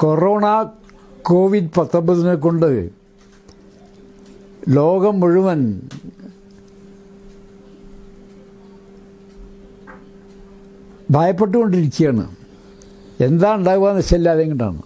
corona Covid പത്തൊമ്പതിനെ കൊണ്ട് ലോകം മുഴുവൻ ഭയപ്പെട്ടുകൊണ്ടിരിക്കുകയാണ് എന്താ ഉണ്ടാകുക എന്ന് വെച്ചല്ലാതെ കൊണ്ടാണ്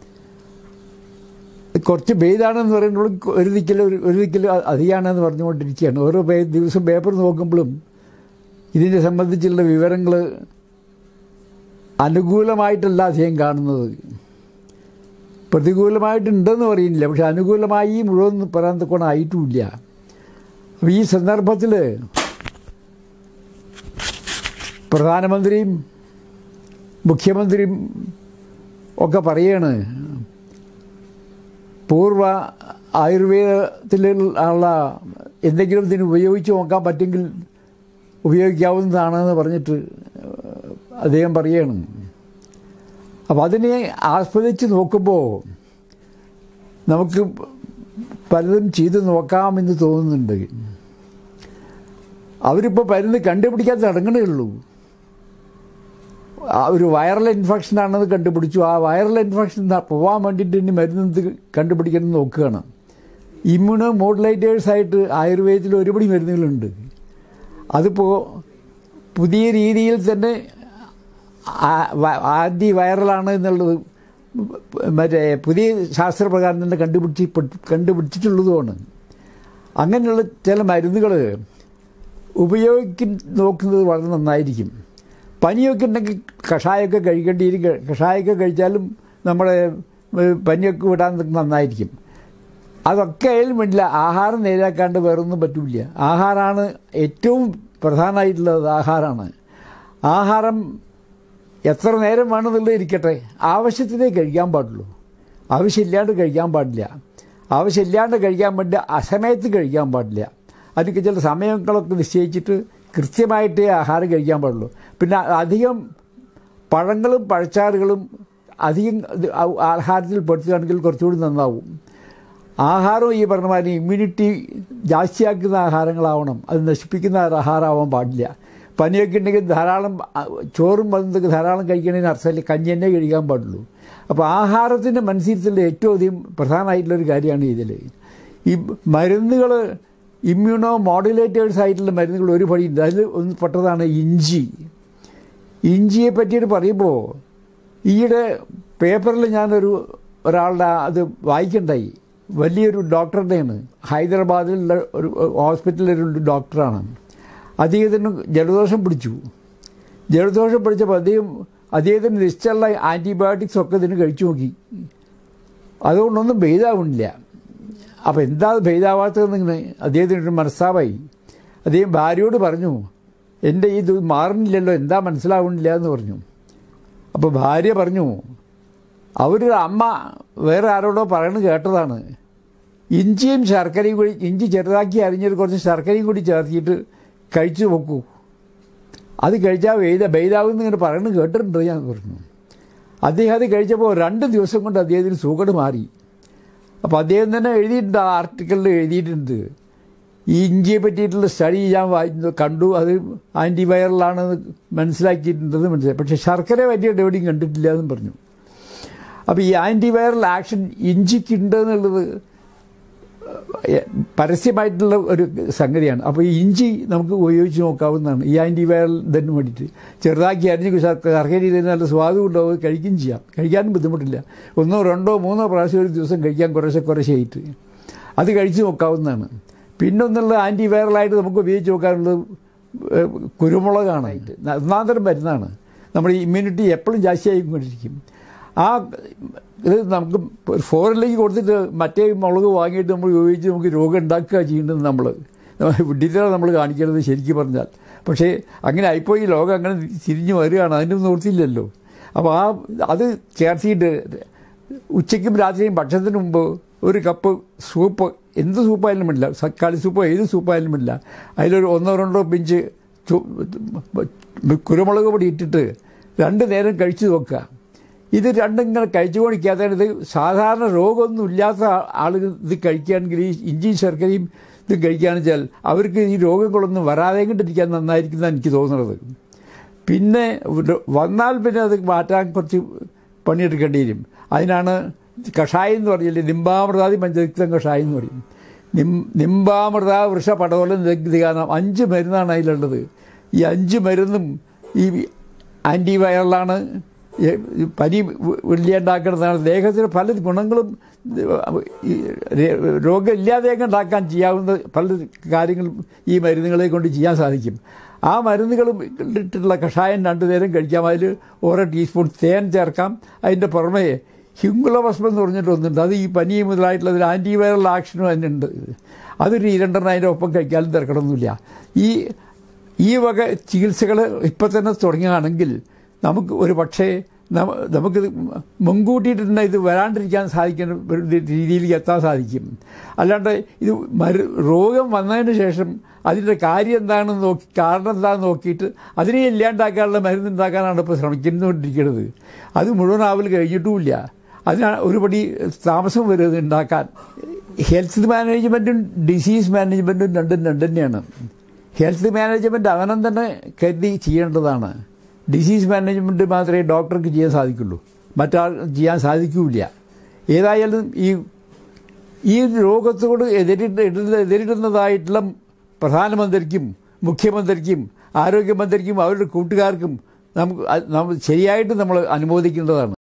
കുറച്ച് പെയ്താണെന്ന് പറയുമ്പോൾ ഒരു ദിക്കിൽ ഒരു ഒരു ദിക്കിൽ അധികമാണെന്ന് പറഞ്ഞുകൊണ്ടിരിക്കുകയാണ് ഓരോ പേ ദിവസം പേപ്പർ നോക്കുമ്പോഴും ഇതിനെ സംബന്ധിച്ചുള്ള വിവരങ്ങൾ അനുകൂലമായിട്ടല്ല അധികം കാണുന്നത് പ്രതികൂലമായിട്ടുണ്ടെന്ന് പറയുന്നില്ല പക്ഷെ അനുകൂലമായി മുഴുവൻ പറയാൻ തക്കോണം ആയിട്ടുമില്ല അപ്പോൾ ഈ സന്ദർഭത്തിൽ പ്രധാനമന്ത്രിയും മുഖ്യമന്ത്രിയും ഒക്കെ പറയാണ് പൂർവ ആയുർവേദത്തിലുള്ള എന്തെങ്കിലും ഇതിന് ഉപയോഗിച്ച് നോക്കാൻ പറ്റുമെങ്കിൽ ഉപയോഗിക്കാവുന്നതാണെന്ന് പറഞ്ഞിട്ട് അദ്ദേഹം പറയാണ് അപ്പോൾ അതിനെ ആസ്വദിച്ച് നോക്കുമ്പോൾ നമുക്ക് പലതും ചെയ്ത് നോക്കാമെന്ന് തോന്നുന്നുണ്ട് അവരിപ്പോൾ മരുന്ന് കണ്ടുപിടിക്കാൻ തുടങ്ങണേ ഉള്ളൂ ആ ഒരു വൈറൽ ഇൻഫെക്ഷൻ ആണെന്ന് കണ്ടുപിടിച്ചു ആ വൈറൽ ഇൻഫെക്ഷൻ പോകാൻ വേണ്ടിയിട്ട് ഇനി മരുന്ന് കണ്ടുപിടിക്കണം എന്ന് നോക്കുകയാണ് ഇമ്മ്യൂണോ മോഡുലേറ്റേഴ്സായിട്ട് ആയുർവേദത്തിൽ ഒരുപടി മരുന്നുകളുണ്ട് അതിപ്പോൾ പുതിയ രീതിയിൽ തന്നെ ആദ്യ വൈറലാണ് എന്നുള്ളത് മറ്റേ പുതിയ ശാസ്ത്രപ്രകാരം തന്നെ കണ്ടുപിടിച്ച് കണ്ടുപിടിച്ചിട്ടുള്ളതുമാണ് അങ്ങനെയുള്ള ചില മരുന്നുകൾ ഉപയോഗിക്കും നോക്കുന്നത് വളരെ നന്നായിരിക്കും പനിയൊക്കെ ഉണ്ടെങ്കിൽ കഷായമൊക്കെ കഴിക്കേണ്ടിയിരിക്കും കഷായമൊക്കെ കഴിച്ചാലും നമ്മളെ പനിയൊക്കെ വിടാൻ നന്നായിരിക്കും അതൊക്കെ ആയാലും വേണ്ടില്ല ആഹാരം നേരാക്കാണ്ട് വേറൊന്നും പറ്റില്ല ആഹാരമാണ് ഏറ്റവും പ്രധാനമായിട്ടുള്ളത് ആഹാരമാണ് ആഹാരം എത്ര നേരം വേണമെന്നുള്ളത് ഇരിക്കട്ടെ ആവശ്യത്തിനേ കഴിക്കാൻ പാടുള്ളൂ ആവശ്യമില്ലാണ്ട് കഴിക്കാൻ പാടില്ല ആവശ്യമില്ലാണ്ട് കഴിക്കാൻ പാടില്ല അസമയത്ത് കഴിക്കാൻ പാടില്ല അതിനൊക്കെ ചില സമയങ്ങളൊക്കെ നിശ്ചയിച്ചിട്ട് കൃത്യമായിട്ടേ ആഹാരം കഴിക്കാൻ പാടുള്ളൂ പിന്നെ അധികം പഴങ്ങളും പഴച്ചാറുകളും അധികം ആഹാരത്തിൽ പെടുത്തുകയാണെങ്കിൽ കുറച്ചുകൂടി നന്നാവും ആഹാരം ഈ പറഞ്ഞ മാതിരി ഇമ്മ്യൂണിറ്റി ജാസ്തിയാക്കുന്ന ആഹാരങ്ങളാവണം അത് നശിപ്പിക്കുന്ന ആഹാരമാവാൻ പാടില്ല പനിയൊക്കെ ഉണ്ടെങ്കിൽ ധാരാളം ചോറും മരുന്നൊക്കെ ധാരാളം കഴിക്കണതിന് അർത്ഥമില്ല കഞ്ഞി തന്നെ കഴിക്കാൻ പാടുള്ളൂ അപ്പോൾ ആഹാരത്തിൻ്റെ മനസ്സിലുള്ള ഏറ്റവും അധികം പ്രധാനമായിട്ടുള്ളൊരു കാര്യമാണ് ഇതിൽ ഈ മരുന്നുകൾ ഇമ്മ്യൂണോ മോഡുലേറ്റേഴ്സ് ആയിട്ടുള്ള മരുന്നുകൾ ഒരു പടിയുണ്ട് അതിൽ ഒന്ന് പെട്ടതാണ് ഇഞ്ചി ഇഞ്ചിയെ പറ്റിയിട്ട് പറയുമ്പോൾ ഈയിടെ പേപ്പറിൽ ഞാനൊരു ഒരാളുടെ അത് വായിക്കണ്ടായി വലിയൊരു ഡോക്ടറുടെയാണ് ഹൈദരാബാദിലുള്ള ഒരു ഹോസ്പിറ്റലിലൊരു ഡോക്ടറാണ് അദ്ദേഹത്തിന് ജലദോഷം പിടിച്ചു ജലദോഷം പിടിച്ചപ്പോൾ അദ്ദേഹം അദ്ദേഹത്തിന് നിശ്ചയുള്ള ആൻറ്റിബയോട്ടിക്സ് ഒക്കെ ഇതിന് കഴിച്ചു നോക്കി അതുകൊണ്ടൊന്നും ഭേദാവുന്നില്ല അപ്പോൾ എന്താ ഭേദാവാത്തതെന്നിങ്ങനെ അദ്ദേഹത്തിനൊരു മനസ്താവായി അദ്ദേഹം ഭാര്യയോട് പറഞ്ഞു എൻ്റെ ഇത് മാറുന്നില്ലല്ലോ എന്താ മനസ്സിലാവുന്നില്ല എന്ന് പറഞ്ഞു അപ്പോൾ ഭാര്യ പറഞ്ഞു അവരൊരു അമ്മ വേറെ ആരോടോ പറയണത് കേട്ടതാണ് ഇഞ്ചിയും ശർക്കരയും കൂടി ഇഞ്ചി ചെറുതാക്കി അരിഞ്ഞൊരു കുറച്ച് ശർക്കരയും കൂടി ചേർത്തിട്ട് കഴിച്ചു നോക്കൂ അത് കഴിച്ചാൽ വെയ്ത ബെയ്താവെന്ന് ഇങ്ങനെ പറയുന്നത് കേട്ടിട്ടുണ്ട് ഞാൻ പറഞ്ഞു അദ്ദേഹം അത് കഴിച്ചപ്പോൾ രണ്ട് ദിവസം കൊണ്ട് അദ്ദേഹത്തിന് സുഖട് മാറി അപ്പോൾ അദ്ദേഹം തന്നെ എഴുതിയിട്ടുണ്ട് ആ ആർട്ടിക്കിളിൽ എഴുതിയിട്ടുണ്ട് ഈ ഇഞ്ചിയെ പറ്റിയിട്ടുള്ള സ്റ്റഡി ഞാൻ വായിച്ചു കണ്ടു അത് ആൻറ്റിവൈറലാണെന്ന് മനസ്സിലാക്കിയിട്ടുണ്ടെന്ന് മനസ്സിലായി പക്ഷേ ശർക്കര പറ്റിയിട്ട് എവിടെയും കണ്ടിട്ടില്ല എന്നും പറഞ്ഞു അപ്പോൾ ഈ ആൻറ്റിവൈറൽ ആക്ഷൻ ഇഞ്ചിക്കുണ്ട് എന്നുള്ളത് പരസ്യമായിട്ടുള്ള ഒരു സംഗതിയാണ് അപ്പോൾ ഈ ഇഞ്ചി നമുക്ക് ഉപയോഗിച്ച് നോക്കാവുന്നതാണ് ഈ ആൻറ്റിവൈറൽ ഇതിന് വേണ്ടിയിട്ട് ചെറുതാക്കി അരിഞ്ഞ് ശർക്കര ചെയ്തതിന് നല്ല സ്വാദും ഉണ്ടാവും കഴിക്കുകയും ചെയ്യാം കഴിക്കാനും ബുദ്ധിമുട്ടില്ല ഒന്നോ രണ്ടോ മൂന്നോ പ്രാവശ്യം ഒരു ദിവസം കഴിക്കാൻ കുറേശ്ശെ കുറേശ്ശെയായിട്ട് അത് കഴിച്ച് നോക്കാവുന്നതാണ് പിന്നൊന്നുള്ള ആൻറ്റിവൈറലായിട്ട് നമുക്ക് ഉപയോഗിച്ച് നോക്കാനുള്ളത് കുരുമുളകാണായിട്ട് ഒന്നാന്തരം മരുന്നാണ് നമ്മുടെ ഇമ്മ്യൂണിറ്റി എപ്പോഴും ജാസ്തിയായിക്കൊണ്ടിരിക്കും ആ ഇത് നമുക്ക് ഫോറിലേക്ക് കൊടുത്തിട്ട് മറ്റേ മുളക് വാങ്ങിയിട്ട് നമ്മൾ ഉപയോഗിച്ച് നമുക്ക് രോഗം ഉണ്ടാക്കുക ചെയ്യേണ്ടത് നമ്മൾ വിഡിത്തരം നമ്മൾ കാണിക്കുന്നത് ശരിക്കും പറഞ്ഞാൽ പക്ഷേ അങ്ങനെ ആയിപ്പോയി ഈ ലോകം അങ്ങനെ തിരിഞ്ഞു വരികയാണ് അതിൻ്റെ നിവൃത്തിയില്ലല്ലോ അപ്പോൾ ആ അത് ചേർത്തിയിട്ട് ഉച്ചയ്ക്കും രാത്രിയും ഭക്ഷണത്തിന് മുമ്പ് ഒരു കപ്പ് സൂപ്പ് എന്ത് സൂപ്പായാലും വേണ്ടില്ല തക്കാളി സൂപ്പോ ഏത് സൂപ്പായാലും വേണ്ടില്ല അതിലൊരു ഒന്നോ രണ്ടോ പിഞ്ച് കുരുമുളക് പൊടി ഇട്ടിട്ട് രണ്ട് നേരം കഴിച്ചു നോക്കുക ഇത് രണ്ടും ഇങ്ങനെ കഴിച്ചു കൊണ്ടിരിക്കാതെ ഇത് സാധാരണ രോഗമൊന്നും ഇല്ലാത്ത ആളുകൾ ഇത് കഴിക്കുകയാണെങ്കിൽ ഈ ഇഞ്ചിയും ശർക്കരയും ഇത് കഴിക്കുകയാണെന്ന് വെച്ചാൽ അവർക്ക് ഈ രോഗങ്ങളൊന്നും വരാതെ കൊണ്ടിരിക്കാൻ നന്നായിരിക്കുന്നതാണ് എനിക്ക് തോന്നുന്നത് പിന്നെ വന്നാൽ പിന്നെ അത് മാറ്റാൻ കുറച്ച് പണിയെടുക്കേണ്ടി വരും അതിനാണ് കഷായം എന്ന് പറഞ്ഞില്ലേ നിമ്പാമൃതാതി പഞ്ചരക്തം കഷായം എന്ന് പറയും നിം നിമ്പാമൃത വൃഷ പടവലം ദഗ്ധികാനം അഞ്ച് മരുന്നാണ് അതിലുള്ളത് ഈ അഞ്ച് മരുന്നും ഈ ആൻറ്റി വൈറലാണ് ഈ പനി വെള്ളിയുണ്ടാക്കുന്നതാണ് ദേഹത്തിന് പല ഗുണങ്ങളും ഈ രോഗമില്ലാതെയൊക്കെ ഉണ്ടാക്കാൻ ചെയ്യാവുന്ന പല കാര്യങ്ങളും ഈ മരുന്നുകളെ കൊണ്ട് ചെയ്യാൻ സാധിക്കും ആ മരുന്നുകൾ ഇട്ടിട്ടുള്ള കഷായം രണ്ടു നേരം കഴിക്കാം അതിൽ ഓരോ ടീസ്പൂൺ തേൻ ചേർക്കാം അതിൻ്റെ പുറമേ ഹിങ്കുളഭസ്മം എന്ന് പറഞ്ഞിട്ട് ഒന്നുണ്ട് അത് ഈ പനി മുതലായിട്ടുള്ള ഒരു ആൻറ്റിവൈറൽ ആക്ഷനും അതിനുണ്ട് അതൊരു രണ്ടെണ്ണം അതിൻ്റെ ഒപ്പം കഴിക്കാനും തിരക്കണമൊന്നുമില്ല ഈ ഈ വക ചികിത്സകൾ ഇപ്പം തന്നെ തുടങ്ങുകയാണെങ്കിൽ നമുക്ക് ഒരു പക്ഷേ നമ്മ- നമുക്ക് മുൻകൂട്ടിയിട്ട് തന്നെ ഇത് വരാണ്ടിരിക്കാൻ സാധിക്കുന്ന ഒരു രീതിയിലേക്ക് എത്താൻ സാധിക്കും അല്ലാണ്ട് ഇത് മരു രോഗം വന്നതിന് ശേഷം അതിൻ്റെ കാര്യം എന്താണെന്ന് നോക്കി കാരണം എന്താണെന്ന് നോക്കിയിട്ട് അതിനെ ഇല്ലാണ്ടാക്കാനുള്ള മരുന്ന് ഉണ്ടാക്കാനാണ് ഇപ്പോൾ ശ്രമിക്കുന്നുകൊണ്ടിരിക്കുന്നത് അത് മുഴുവൻ ആവൽ കഴിഞ്ഞിട്ടുമില്ല അതിനാണ് ഒരുപടി താമസം വരുന്നത് ഉണ്ടാക്കാൻ ഹെൽത്ത് മാനേജ്മെൻറ്റും ഡിസീസ് മാനേജ്മെൻറ്റും രണ്ടും രണ്ട് തന്നെയാണ് ഹെൽത്ത് മാനേജ്മെൻറ്റ് അവനം തന്നെ കരുതി ചെയ്യേണ്ടതാണ് ഡിസീസ് മാനേജ്മെൻറ്റ് മാത്രമേ ഡോക്ടർക്ക് ചെയ്യാൻ സാധിക്കുള്ളൂ മറ്റാൾ ചെയ്യാൻ സാധിക്കില്ല ഏതായാലും ഈ ഈ രോഗത്തോട് എതിരിട്ട് എതിരിടുന്നതായിട്ടുള്ള പ്രധാനമന്ത്രിക്കും മുഖ്യമന്ത്രിക്കും ആരോഗ്യമന്ത്രിക്കും അവരുടെ കൂട്ടുകാർക്കും നമുക്ക് അത് നമ്മൾ ശരിയായിട്ട് നമ്മൾ അനുമോദിക്കേണ്ടതാണ്